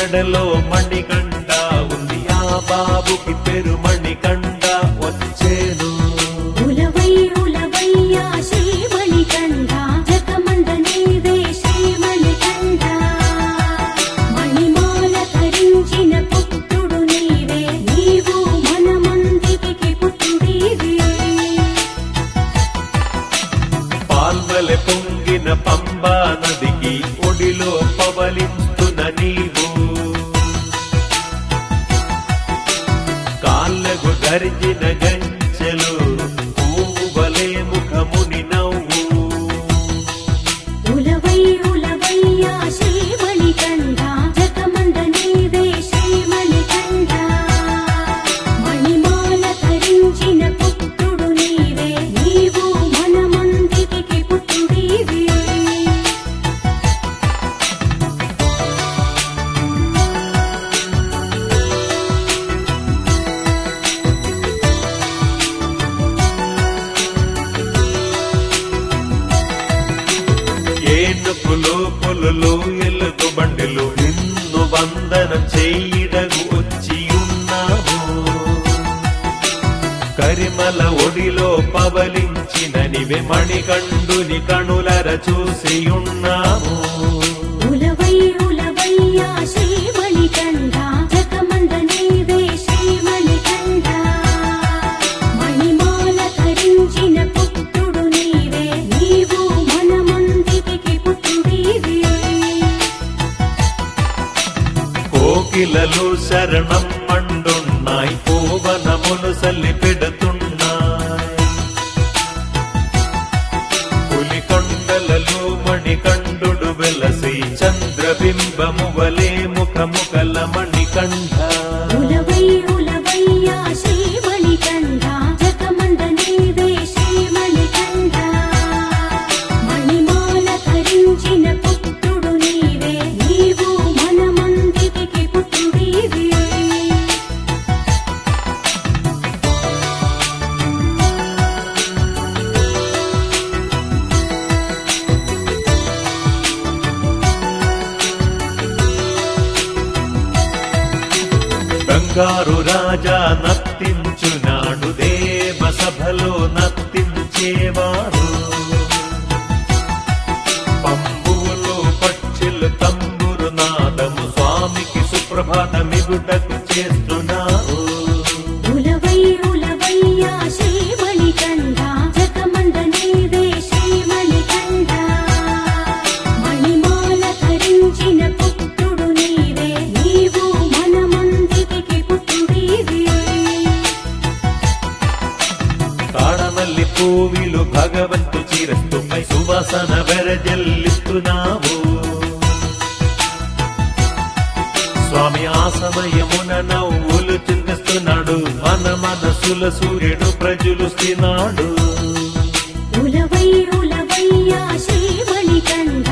మెడలో మణికండ ఉంది ఆ బాబుకి పేరు మణికండ వచ్చేను ఉలవై ఉలవయ్యా శ్రీమణికంఠ జగమంద నీవే శ్రీమణికంఠ మణిమాల ధరించిన పుత్రుడు నీవే నీవు మనమందికి పుత్రుడివే పాల్వలె పొంగిన పంబా నదికి ఒడిలో పవలిస్తున్న నీవు కాళ్ళకు గరిచిన గంచెలు పువ్వువలే ముఖముని నవ్వు ఉలవై ఉలవయ్యా శ్రీమణికంఠ జగమంద నీవే శ్రీమణికంఠ మణిమాల ధరించిన పుత్రుడు నీవే నీవు మనమందికి పుత్రుడివే ఏనుగులు పులులు ఎలుగు బండిలు నిన్ను వందనం చేయడగు వచ్చి ఉన్నాము కరిమల ఒడిలో పవలించిన నివే మణికండుని కణులర చూసి ఉన్నాము ఉలవై ఉలవయ్యా శ్రీమణికంఠ జగమంద నీవే శ్రీమణికంఠ మణిమాల ధరించిన పుత్రుడు నీవే నీవు మనమందికి పుత్రుడివే కోకిలలు శరణం మండున్నాయి పూవనమును సల్లి పెడుతున్నాయి పులికొండలలో మణికంఠుడు వెలసి చంద్రబింబము వలే ముఖముకల మణికంఠ ఉలవై ఉలవయ్యా శ్రీమణికంఠ జగమంద నీవే శ్రీమణికంఠ మణిమాల ధరించిన పుత్రుడు నీవే నీవు మనమందికి పుత్రుడివే బంగారు రాజా నర్తించునాడు దేవ సభలో నర్తించేవారు పంబువులు పక్షులు తంబురు నాదము స్వామికి సుప్రభాతమిగుటకు చేస్తున్నారు ఉలవై ఉలవయ్యా శ్రీమణికంఠ జగమంద నీవే శ్రీమణికంఠ మణిమాల ధరించిన పుత్రుడు నీవే నీవు మనమందికి పుత్రుడివే తాడమల్లి పూవిలు భగవంతు చిరస్తుపై సువాసన వెరజల్లిస్తున్నావు స్వామి ఆ సమయమున నవ్వులు చిందిస్తున్నాడు మన మనసుల సూర్యుడు ప్రజలుస్తున్నాడు ఉలవై ఉలవయ్యా శ్రీమణికంఠ